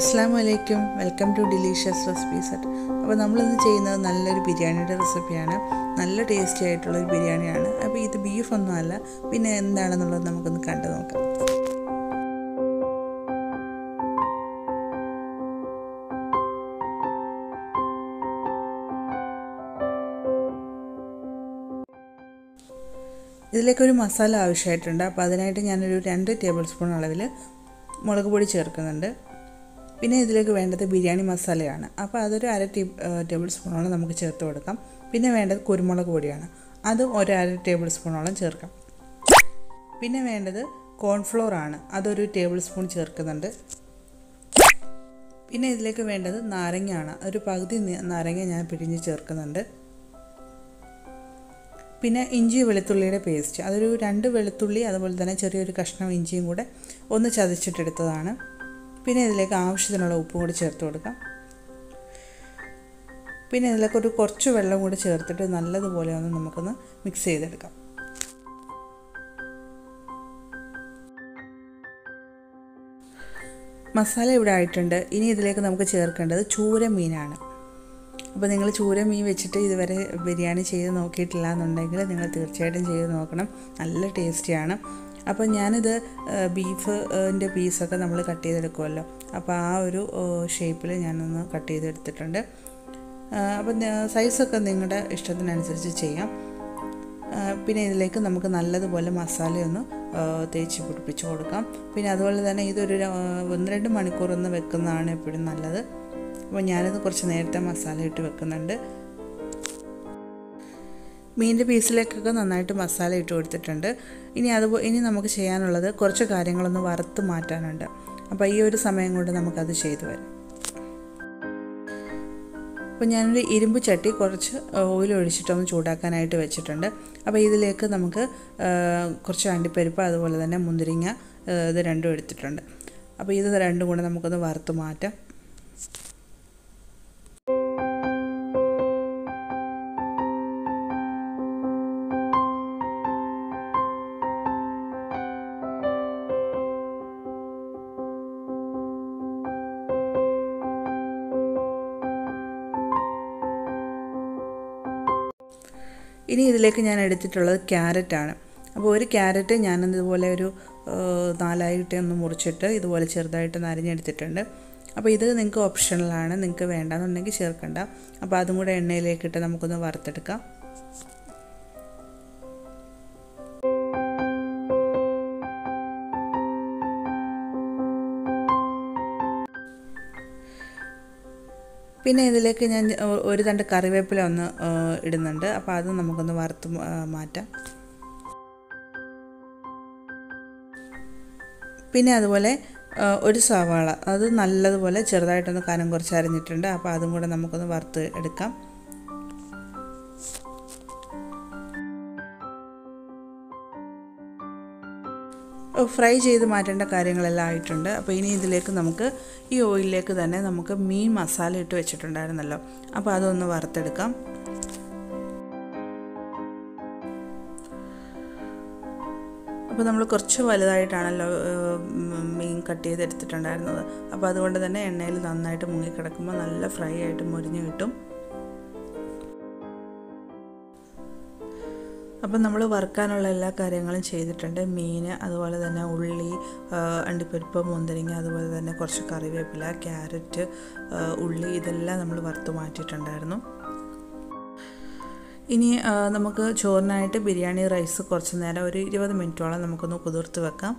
അസ്സാം വലൈക്കും welcome to delicious recipes at അപ്പോൾ നമ്മളിന്ന് ചെയ്യുന്നത് നല്ലൊരു ബിരിയാണിയുടെ റെസിപ്പിയാണ് നല്ല ടേസ്റ്റി ആയിട്ടുള്ളൊരു ബിരിയാണിയാണ് അപ്പോൾ ഇത് ബീഫൊന്നും അല്ല പിന്നെ എന്താണെന്നുള്ളത് നമുക്കൊന്ന് കണ്ടു നോക്കാം ഇതിലേക്കൊരു മസാല ആവശ്യമായിട്ടുണ്ട് അപ്പോൾ അതിനായിട്ട് ഞാനൊരു രണ്ട് ടേബിൾ സ്പൂൺ അളവിൽ മുളക് പൊടി ചേർക്കുന്നുണ്ട് പിന്നെ ഇതിലേക്ക് വേണ്ടത് ബിരിയാണി മസാലയാണ് അപ്പോൾ അതൊരു അര ടീ ടേബിൾ സ്പൂണോളം നമുക്ക് ചേർത്ത് കൊടുക്കാം പിന്നെ വേണ്ടത് കുരുമുളക് പൊടിയാണ് അതും ഒരു അര ടേബിൾ സ്പൂണോളം ചേർക്കാം പിന്നെ വേണ്ടത് കോൺഫ്ലോർ ആണ് അതൊരു ടേബിൾ സ്പൂൺ ചേർക്കുന്നുണ്ട് പിന്നെ ഇതിലേക്ക് വേണ്ടത് നാരങ്ങയാണ് ഒരു പകുതി നാരങ്ങ ഞാൻ പിഴിഞ്ഞ് ചേർക്കുന്നുണ്ട് പിന്നെ ഇഞ്ചി വെളുത്തുള്ളിയുടെ പേസ്റ്റ് അതൊരു രണ്ട് വെളുത്തുള്ളി അതുപോലെ തന്നെ ചെറിയൊരു കഷ്ണം ഇഞ്ചിയും കൂടെ ഒന്ന് ചതച്ചിട്ടെടുത്തതാണ് പിന്നെ ഇതിലേക്ക് ആവശ്യത്തിനുള്ള ഉപ്പും കൂടി ചേർത്ത് കൊടുക്കാം പിന്നെ ഇതിലേക്ക് ഒരു കുറച്ച് വെള്ളം കൂടി ചേർത്തിട്ട് നല്ലതുപോലെ ഒന്ന് നമുക്കൊന്ന് മിക്സ് ചെയ്തെടുക്കാം മസാല ഇവിടെ ആയിട്ടുണ്ട് ഇനി ഇതിലേക്ക് നമുക്ക് ചേർക്കേണ്ടത് ചൂര മീനാണ് അപ്പോൾ നിങ്ങൾ ചൂര മീൻ വെച്ചിട്ട് ഇതുവരെ ബിരിയാണി ചെയ്ത് നോക്കിയിട്ടില്ല എന്നുണ്ടെങ്കിൽ നിങ്ങൾ തീർച്ചയായിട്ടും ചെയ്ത് നോക്കണം നല്ല ടേസ്റ്റിയാണ് അപ്പോൾ ഞാനിത് ബീഫിൻ്റെ പീസൊക്കെ നമ്മൾ കട്ട് ചെയ്തെടുക്കുമല്ലോ അപ്പോൾ ആ ഒരു ഷേപ്പിൽ ഞാനൊന്ന് കട്ട് ചെയ്തെടുത്തിട്ടുണ്ട് അപ്പം സൈസൊക്കെ നിങ്ങളുടെ ഇഷ്ടത്തിനനുസരിച്ച് ചെയ്യാം പിന്നെ ഇതിലേക്ക് നമുക്ക് നല്ലതുപോലെ മസാലയൊന്ന് തേച്ച് പിടിപ്പിച്ച് കൊടുക്കാം പിന്നെ അതുപോലെ തന്നെ ഇതൊരു ഒന്ന് രണ്ട് മണിക്കൂർ ഒന്ന് വെക്കുന്നതാണ് എപ്പോഴും നല്ലത് അപ്പോൾ ഞാനിത് കുറച്ച് നേരത്തെ മസാല ഇട്ട് വെക്കുന്നുണ്ട് മീനിൻ്റെ പീസിലേക്കൊക്കെ നന്നായിട്ട് മസാല ഇട്ട് കൊടുത്തിട്ടുണ്ട് ഇനി അതുപോലെ ഇനി നമുക്ക് ചെയ്യാനുള്ളത് കുറച്ച് കാര്യങ്ങളൊന്ന് വറുത്ത് മാറ്റാനുണ്ട് അപ്പോൾ ഈ ഒരു സമയം കൊണ്ട് നമുക്കത് ചെയ്തു വരാം അപ്പോൾ ഞാനൊരു ഇരുമ്പ് ചട്ടി കുറച്ച് ഓയിൽ ഒഴിച്ചിട്ടൊന്ന് ചൂടാക്കാനായിട്ട് വെച്ചിട്ടുണ്ട് അപ്പോൾ ഇതിലേക്ക് നമുക്ക് കുറച്ച് അണ്ടിപ്പരിപ്പ് അതുപോലെ തന്നെ മുന്തിരിങ്ങ ഇത് രണ്ടും എടുത്തിട്ടുണ്ട് അപ്പോൾ ഇത് രണ്ടും കൂടെ നമുക്കൊന്ന് വറുത്ത് മാറ്റാം ഇനി ഇതിലേക്ക് ഞാൻ എടുത്തിട്ടുള്ളത് ക്യാരറ്റാണ് അപ്പോൾ ഒരു ക്യാരറ്റ് ഞാൻ ഇതുപോലെ ഒരു നാലായിട്ട് ഒന്ന് മുറിച്ചിട്ട് ഇതുപോലെ ചെറുതായിട്ട് നരിഞ്ഞെടുത്തിട്ടുണ്ട് അപ്പോൾ ഇത് നിങ്ങൾക്ക് ഓപ്ഷണലാണ് നിങ്ങൾക്ക് വേണ്ടാന്നുണ്ടെങ്കിൽ ചേർക്കണ്ട അപ്പോൾ അതും കൂടെ എണ്ണയിലേക്കിട്ട് നമുക്കൊന്ന് വറുത്തെടുക്കാം പിന്നെ ഇതിലേക്ക് ഞാൻ ഒരു തണ്ട് കറിവേപ്പില ഒന്ന് ഇടുന്നുണ്ട് അപ്പോൾ അത് നമുക്കൊന്ന് വറുത്ത് മാറ്റാം പിന്നെ അതുപോലെ ഒരു സവാള അത് നല്ലതുപോലെ ചെറുതായിട്ടൊന്ന് കനം കുറച്ച് അരിഞ്ഞിട്ടുണ്ട് അപ്പോൾ അതും കൂടെ നമുക്കൊന്ന് വറുത്ത് എടുക്കാം ഫ്രൈ ചെയ്ത് മാറ്റേണ്ട കാര്യങ്ങളെല്ലാം ആയിട്ടുണ്ട് അപ്പോൾ ഇനി ഇതിലേക്ക് നമുക്ക് ഈ ഓയിലിലേക്ക് തന്നെ നമുക്ക് മീൻ മസാല ഇട്ട് വെച്ചിട്ടുണ്ടായിരുന്നല്ലോ അപ്പോൾ അതൊന്ന് വറുത്തെടുക്കാം അപ്പോൾ നമ്മൾ കുറച്ച് വലുതായിട്ടാണല്ലോ മീൻ കട്ട് ചെയ്തെടുത്തിട്ടുണ്ടായിരുന്നത് അപ്പോൾ അതുകൊണ്ട് തന്നെ എണ്ണയിൽ നന്നായിട്ട് മുങ്ങിക്കിടക്കുമ്പോൾ നല്ല ഫ്രൈ ആയിട്ട് മുരിഞ്ഞ് കിട്ടും അപ്പം നമ്മൾ വറുക്കാനുള്ള എല്ലാ കാര്യങ്ങളും ചെയ്തിട്ടുണ്ട് മീൻ അതുപോലെ തന്നെ ഉള്ളി അണ്ടിപ്പരിപ്പ് മുന്തിരിങ്ങ അതുപോലെ തന്നെ കുറച്ച് കറിവേപ്പില ക്യാരറ്റ് ഉള്ളി ഇതെല്ലാം നമ്മൾ വറുത്ത് മാറ്റിയിട്ടുണ്ടായിരുന്നു ഇനി നമുക്ക് ചോറിനായിട്ട് ബിരിയാണി റൈസ് കുറച്ച് നേരം ഒരു ഇരുപത് മിനിറ്റോളം നമുക്കൊന്ന് കുതിർത്ത് വെക്കാം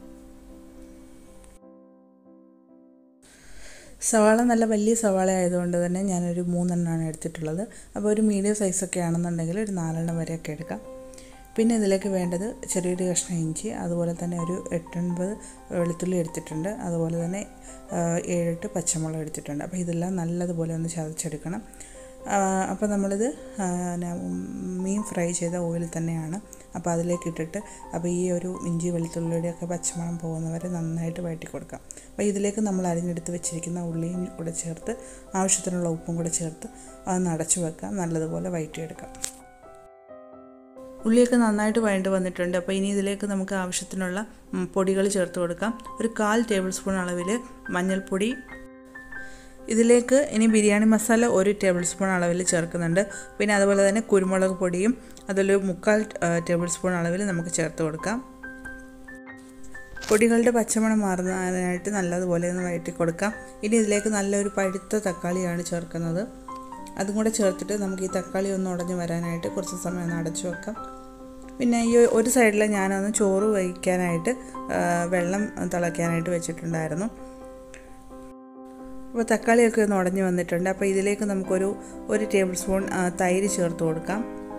സവാള നല്ല വലിയ സവാള ആയതുകൊണ്ട് തന്നെ ഞാനൊരു മൂന്നെണ്ണമാണ് എടുത്തിട്ടുള്ളത് അപ്പോൾ ഒരു മീഡിയം സൈസൊക്കെ ആണെന്നുണ്ടെങ്കിൽ ഒരു നാലെണ്ണം വരെയൊക്കെ എടുക്കാം പിന്നെ ഇതിലേക്ക് വേണ്ടത് ചെറിയൊരു കഷ്ണം ഇഞ്ചി അതുപോലെ തന്നെ ഒരു എട്ടൊൻപത് വെളുത്തുള്ളി എടുത്തിട്ടുണ്ട് അതുപോലെ തന്നെ ഏഴെട്ട് പച്ചമുളക് എടുത്തിട്ടുണ്ട് അപ്പോൾ ഇതെല്ലാം നല്ലതുപോലെ ഒന്ന് ചതച്ചെടുക്കണം അപ്പോൾ നമ്മളിത് മീൻ ഫ്രൈ ചെയ്ത ഓയിൽ തന്നെയാണ് അപ്പോൾ അതിലേക്ക് ഇട്ടിട്ട് അപ്പോൾ ഈ ഒരു ഇഞ്ചി വെളുത്തുള്ളിയുടെയൊക്കെ പച്ചമണം പോകുന്നവരെ നന്നായിട്ട് വഴറ്റി കൊടുക്കാം അപ്പോൾ ഇതിലേക്ക് നമ്മൾ അരിഞ്ഞെടുത്ത് വെച്ചിരിക്കുന്ന ഉള്ളിയും കൂടെ ചേർത്ത് ആവശ്യത്തിനുള്ള ഉപ്പും കൂടെ ചേർത്ത് അത് അടച്ചു വെക്കാം നല്ലതുപോലെ വഴറ്റിയെടുക്കാം ഉള്ളിയൊക്കെ നന്നായിട്ട് വഴണ്ട് വന്നിട്ടുണ്ട് അപ്പോൾ ഇനി ഇതിലേക്ക് നമുക്ക് ആവശ്യത്തിനുള്ള പൊടികൾ ചേർത്ത് കൊടുക്കാം ഒരു കാൽ ടേബിൾ സ്പൂൺ അളവിൽ മഞ്ഞൾപ്പൊടി ഇതിലേക്ക് ഇനി ബിരിയാണി മസാല ഒരു ടേബിൾ സ്പൂൺ അളവിൽ ചേർക്കുന്നുണ്ട് പിന്നെ അതുപോലെ തന്നെ കുരുമുളക് പൊടിയും അതിലൊരു മുക്കാൽ ടേബിൾ സ്പൂൺ അളവിൽ നമുക്ക് ചേർത്ത് കൊടുക്കാം പൊടികളുടെ പച്ചമണം മാറുന്നതിനായിട്ട് നല്ലതുപോലെ ഒന്ന് വഴറ്റി കൊടുക്കാം ഇനി ഇതിലേക്ക് നല്ലൊരു പഴുത്ത തക്കാളിയാണ് ചേർക്കുന്നത് അതും കൂടെ ചേർത്തിട്ട് നമുക്ക് ഈ തക്കാളി ഒന്ന് ഉടഞ്ഞ് വരാനായിട്ട് കുറച്ച് സമയം ഒന്ന് അടച്ചു വെക്കാം പിന്നെ ഈ ഒരു സൈഡിൽ ഞാനൊന്ന് ചോറ് വയ്ക്കാനായിട്ട് വെള്ളം തിളയ്ക്കാനായിട്ട് വെച്ചിട്ടുണ്ടായിരുന്നു അപ്പോൾ തക്കാളിയൊക്കെ ഒന്ന് ഉടഞ്ഞ് വന്നിട്ടുണ്ട് അപ്പോൾ ഇതിലേക്ക് നമുക്കൊരു ഒരു ടേബിൾ സ്പൂൺ തൈര് ചേർത്ത് കൊടുക്കാം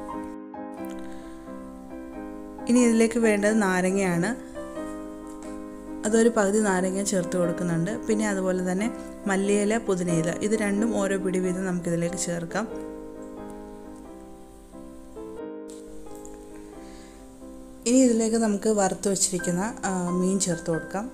ഇനി ഇതിലേക്ക് വേണ്ടത് നാരങ്ങയാണ് അതൊരു പകുതി നാരങ്ങ ചേർത്ത് കൊടുക്കുന്നുണ്ട് പിന്നെ അതുപോലെ തന്നെ മല്ലിയില പുതിനയില ഇത് രണ്ടും ഓരോ പിടി വീതം നമുക്കിതിലേക്ക് ചേർക്കാം ഇനി ഇതിലേക്ക് നമുക്ക് വറുത്ത് വെച്ചിരിക്കുന്ന മീൻ ചേർത്ത് കൊടുക്കാം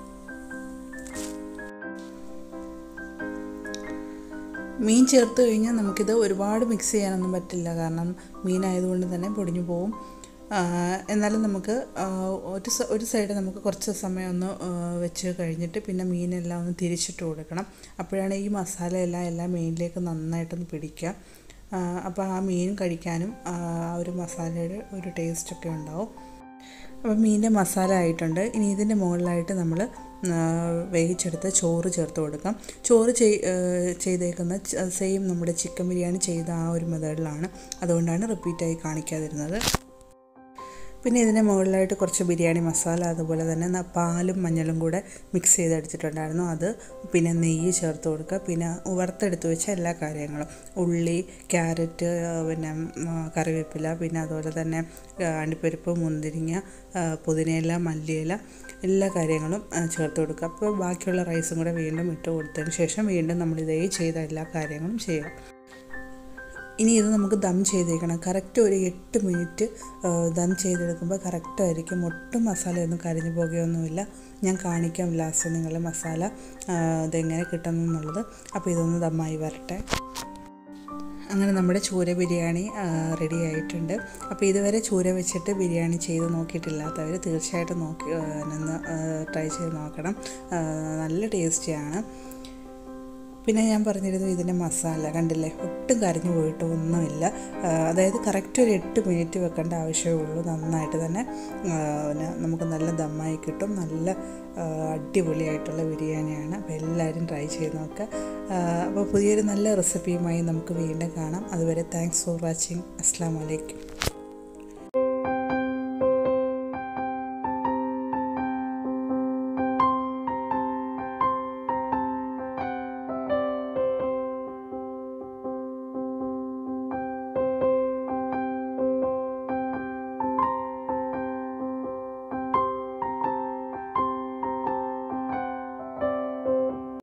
മീൻ ചേർത്ത് കഴിഞ്ഞാൽ നമുക്കിത് ഒരുപാട് മിക്സ് ചെയ്യാനൊന്നും പറ്റില്ല കാരണം മീനായതുകൊണ്ട് തന്നെ പൊടിഞ്ഞു പോവും എന്നാലും നമുക്ക് ഒരു ഒരു സൈഡ് നമുക്ക് കുറച്ച് സമയം ഒന്ന് വെച്ച് കഴിഞ്ഞിട്ട് പിന്നെ മീനെല്ലാം ഒന്ന് തിരിച്ചിട്ട് കൊടുക്കണം അപ്പോഴാണ് ഈ മസാലയെല്ലാം എല്ലാം മീനിലേക്ക് നന്നായിട്ടൊന്ന് പിടിക്കുക അപ്പോൾ ആ മീൻ കഴിക്കാനും ആ ഒരു മസാലയുടെ ഒരു ടേസ്റ്റൊക്കെ ഉണ്ടാവും അപ്പോൾ മീനിൻ്റെ മസാല ആയിട്ടുണ്ട് ഇനി ഇതിൻ്റെ മുകളിലായിട്ട് നമ്മൾ വേവിച്ചെടുത്ത ചോറ് ചേർത്ത് കൊടുക്കാം ചോറ് ചെയ്തേക്കുന്ന സെയിം നമ്മുടെ ചിക്കൻ ബിരിയാണി ചെയ്ത ആ ഒരു മെത്തേഡിലാണ് അതുകൊണ്ടാണ് റിപ്പീറ്റായി കാണിക്കാതിരുന്നത് പിന്നെ ഇതിൻ്റെ മുകളിലായിട്ട് കുറച്ച് ബിരിയാണി മസാല അതുപോലെ തന്നെ പാലും മഞ്ഞളും കൂടെ മിക്സ് ചെയ്തെടുത്തിട്ടുണ്ടായിരുന്നു അത് പിന്നെ നെയ്യ് ചേർത്ത് കൊടുക്കുക പിന്നെ വറുത്തെടുത്ത് വെച്ച എല്ലാ കാര്യങ്ങളും ഉള്ളി ക്യാരറ്റ് പിന്നെ കറിവേപ്പില പിന്നെ അതുപോലെ തന്നെ അണ്ടിപ്പരിപ്പ് മുന്തിരിങ്ങ പുതിനയില മല്ലിയില എല്ലാ കാര്യങ്ങളും ചേർത്ത് കൊടുക്കുക അപ്പോൾ ബാക്കിയുള്ള റൈസും കൂടെ വീണ്ടും ഇട്ട് കൊടുത്തതിന് ശേഷം വീണ്ടും നമ്മൾ ഇതേ ചെയ്ത എല്ലാ കാര്യങ്ങളും ചെയ്യാം ഇനി ഇത് നമുക്ക് ദം ചെയ്തേക്കണം കറക്റ്റ് ഒരു എട്ട് മിനിറ്റ് ദം ചെയ്തെടുക്കുമ്പോൾ കറക്റ്റായിരിക്കും ഒട്ടും മസാലയൊന്നും കരിഞ്ഞു പോകുകയൊന്നുമില്ല ഞാൻ കാണിക്കാം ലാസ്റ്റ് നിങ്ങൾ മസാല ഇതെങ്ങനെ കിട്ടുന്നു എന്നുള്ളത് അപ്പോൾ ഇതൊന്ന് ദമ്മായി വരട്ടെ അങ്ങനെ നമ്മുടെ ചൂര ബിരിയാണി റെഡി ആയിട്ടുണ്ട് അപ്പോൾ ഇതുവരെ ചൂര വെച്ചിട്ട് ബിരിയാണി ചെയ്ത് നോക്കിയിട്ടില്ലാത്തവർ തീർച്ചയായിട്ടും നോക്കി ഒന്ന് ട്രൈ ചെയ്ത് നോക്കണം നല്ല ടേസ്റ്റിയാണ് പിന്നെ ഞാൻ പറഞ്ഞിരുന്നു ഇതിൻ്റെ മസാല കണ്ടില്ലേ ഒട്ടും കരഞ്ഞു പോയിട്ട് ഒന്നുമില്ല അതായത് കറക്റ്റ് ഒരു എട്ട് മിനിറ്റ് വെക്കേണ്ട ആവശ്യമേ ഉള്ളൂ നന്നായിട്ട് തന്നെ നമുക്ക് നല്ല ദമ്മായി കിട്ടും നല്ല അടിപൊളിയായിട്ടുള്ള ബിരിയാണിയാണ് അപ്പോൾ എല്ലാവരും ട്രൈ ചെയ്ത് നോക്കുക അപ്പോൾ പുതിയൊരു നല്ല റെസിപ്പിയുമായി നമുക്ക് വീണ്ടും കാണാം അതുവരെ താങ്ക്സ് ഫോർ വാച്ചിങ് അസ്സാം വലൈക്കും